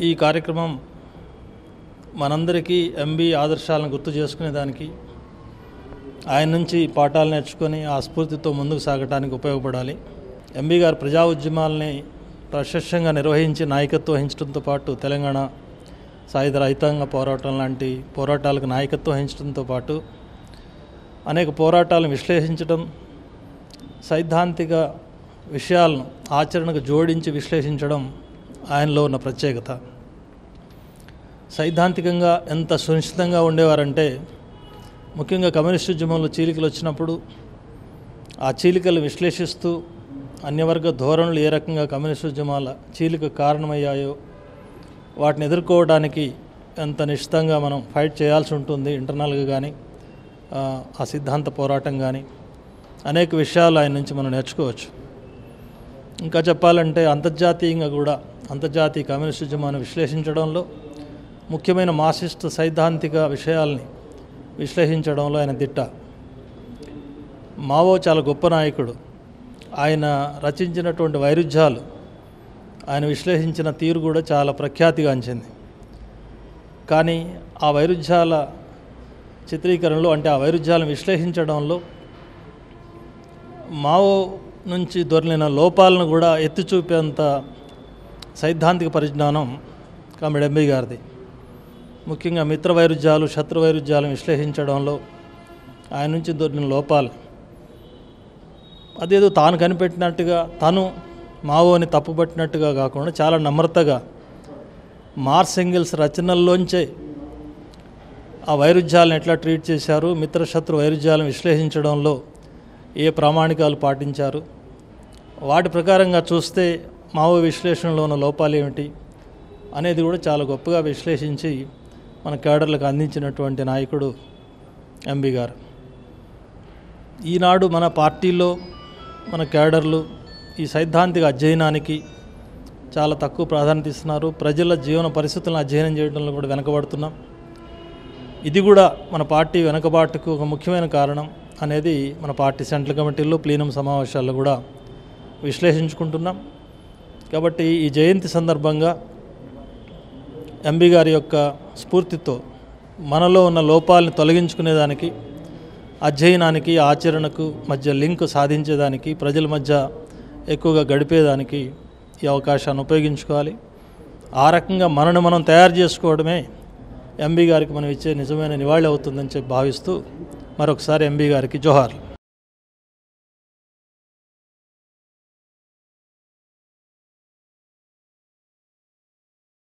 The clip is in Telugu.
ఈ కార్యక్రమం మనందరికీ ఎంబీ ఆదర్శాలను గుర్తు చేసుకునేదానికి ఆయన నుంచి పాఠాలు నేర్చుకొని ఆ స్ఫూర్తితో ముందుకు సాగడానికి ఉపయోగపడాలి ఎంబీ గారు ప్రజా ఉద్యమాలని ప్రశస్యంగా నిర్వహించి నాయకత్వం వహించడంతో పాటు తెలంగాణ సాయుధ రైతాంగ పోరాటం లాంటి పోరాటాలకు నాయకత్వం వహించడంతో పాటు అనేక పోరాటాలను విశ్లేషించడం సైద్ధాంతిక విషయాలను ఆచరణకు జోడించి విశ్లేషించడం ఆయనలో ఉన్న ప్రత్యేకత సైద్ధాంతికంగా ఎంత సునిశ్చితంగా ఉండేవారంటే ముఖ్యంగా కమ్యూనిస్టు ఉద్యమంలో చీలికలు వచ్చినప్పుడు ఆ చీలికలు విశ్లేషిస్తూ అన్యవర్గ ధోరణులు ఏ రకంగా కమ్యూనిస్టు ఉద్యమాల చీలిక కారణమయ్యాయో వాటిని ఎదుర్కోవడానికి ఎంత నిశ్చితంగా మనం ఫైట్ చేయాల్సి ఉంటుంది ఇంటర్నల్గా కానీ ఆ సిద్ధాంత పోరాటం కానీ అనేక విషయాలు ఆయన నుంచి మనం నేర్చుకోవచ్చు ఇంకా చెప్పాలంటే అంతర్జాతీయంగా కూడా అంతర్జాతీయ కమ్యూనిస్ట్ ఉద్యమాన్ని విశ్లేషించడంలో ముఖ్యమైన మార్క్సిస్ట్ సైద్ధాంతిక విషయాల్ని విశ్లేషించడంలో ఆయన దిట్ట మావో చాలా గొప్ప నాయకుడు ఆయన రచించినటువంటి వైరుధ్యాలు ఆయన విశ్లేషించిన తీరు కూడా చాలా ప్రఖ్యాతిగాంచింది కానీ ఆ వైరుధ్యాల చిత్రీకరణలో అంటే ఆ వైరుధ్యాలను విశ్లేషించడంలో మావో నుంచి దొరికిన లోపాలను కూడా ఎత్తి చూపేంత సైద్ధాంతిక పరిజ్ఞానం కామెడ్ ఎంబీ గారిది ముఖ్యంగా మిత్ర వైరుధ్యాలు శత్రు వైరుధ్యాలను విశ్లేషించడంలో ఆయన నుంచి దొరికిన లోపాలు అదేదో తాను కనిపెట్టినట్టుగా తను మావోని తప్పుపట్టినట్టుగా కాకుండా చాలా నమ్రతగా మార్స్ ఎంగిల్స్ రచనల్లోంచే ఆ వైరుధ్యాలను ఎట్లా ట్రీట్ చేశారు మిత్రశత్రు వైరుధ్యాలను విశ్లేషించడంలో ఏ ప్రామాణికాలు పాటించారు వాటి ప్రకారంగా చూస్తే మావో విశ్లేషణలో ఉన్న లోపాలు ఏమిటి అనేది కూడా చాలా గొప్పగా విశ్లేషించి మన కేడర్లకు అందించినటువంటి నాయకుడు ఎంబీ గారు ఈనాడు మన పార్టీలో మన కేడర్లు ఈ సైద్ధాంతిక అధ్యయనానికి చాలా తక్కువ ప్రాధాన్యత ఇస్తున్నారు ప్రజల జీవన పరిస్థితులను అధ్యయనం చేయడంలో కూడా వెనకబడుతున్నాం ఇది కూడా మన పార్టీ వెనకబాటుకు ఒక ముఖ్యమైన కారణం అనేది మన పార్టీ సెంట్రల్ కమిటీలో ప్లీనం సమావేశాల్లో కూడా విశ్లేషించుకుంటున్నాం కాబట్టి ఈ జయంతి సందర్భంగా ఎంబీ గారి యొక్క స్ఫూర్తితో మనలో ఉన్న లోపాలను తొలగించుకునేదానికి అధ్యయనానికి ఆచరణకు మధ్య లింక్ సాధించేదానికి ప్రజల మధ్య ఎక్కువగా గడిపేదానికి ఈ అవకాశాన్ని ఉపయోగించుకోవాలి ఆ రకంగా మనను మనం తయారు చేసుకోవడమే ఎంబీ గారికి మనం ఇచ్చే నిజమైన నివాళి అవుతుందని చెప్పి భావిస్తూ మరొకసారి ఎంబీ గారికి జోహార్లు